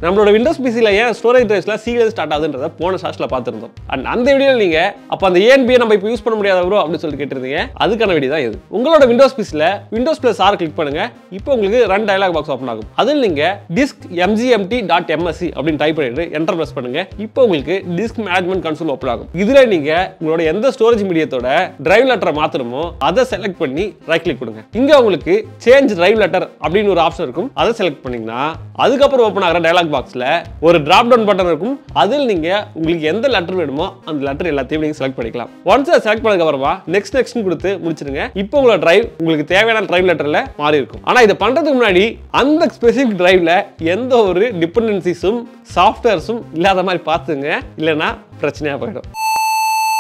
நம்மளோட விண்டோஸ் பிசியில் ஏன் ஸ்டோரேஜ் டிரைவ்ஸ்ல சீக்கிரம் ஸ்டார்ட் ஆகுதுன்றத போன ஷார்ட்ஸ்ல பார்த்துருந்தோம் அண்ட் அந்த வீடியோவில் நீங்க அப்போ அந்த ஏஎன்பியை நம்ம இப்போ யூஸ் பண்ண முடியாத ப்ரோ அப்படின்னு சொல்லி கேட்டிருந்தீங்க அதுக்கான வீடியோ தான் இது உங்களோட விண்டோஸ் பிசியில் விண்டோஸ் பிளஸ் ஆர் கிளிக் பண்ணுங்க இப்போ உங்களுக்கு ரன் டயலாக் பாக்ஸ் ஓப்பன் ஆகும் அதில் நீங்க டிஸ்க் எம்ஜிஎம்டி டாட் எம்எஸ்சி அப்படின்னு டைப் பண்ணிட்டு என்டர் ப்ரெஸ் பண்ணுங்க இப்போ உங்களுக்கு டிஸ்க் மேனேஜ்மெண்ட் கன்சோல் ஓப்பன் ஆகும் இதுல நீங்க உங்களோட எந்த ஸ்டோரேஜ் மீடியத்தோட டிரைவ் லெட்டரை மாத்தணுமோ அதை செலக்ட் பண்ணி ரைட் கிளிக் கொடுங்க இங்க உங்களுக்கு சேஞ்ச் டிரைவ் லெட்டர் அப்படின்னு ஒரு ஆப்ஷன் இருக்கும் அதை செலக்ட் பண்ணீங்கன்னா அதுக்கப்புறம் ஓப்பன் ஆகிற டயலாக் பாக்ஸ்ல ஒரு டிராப் டவுன் பட்டன் இருக்கும் அதில் நீங்க உங்களுக்கு எந்த லெட்டர் வேணுமோ அந்த லெட்டர் எல்லாத்தையும் நீங்க செலக்ட் பண்ணிக்கலாம் ஒன்ஸ் அதை செலக்ட் பண்ணதுக்கு அப்புறமா நெக்ஸ்ட் நெக்ஸ்ட் கொடுத்து முடிச்சிருங்க இப்போ உங்களோட டிரைவ் உங்களுக்கு தேவையான டிரைவ் லெட்டர்ல மாறி இருக்கும் ஆனா இதை பண்றதுக்கு முன்னாடி அந்த ஸ்பெசிபிக் டிரைவ்ல எந்த ஒரு டிபெண்டன்சிஸும் சாஃப்ட்வேர்ஸும் இல்லாத மாதிரி பார்த்துங்க இல்லைன்னா பிரச்சனையா போயிடும்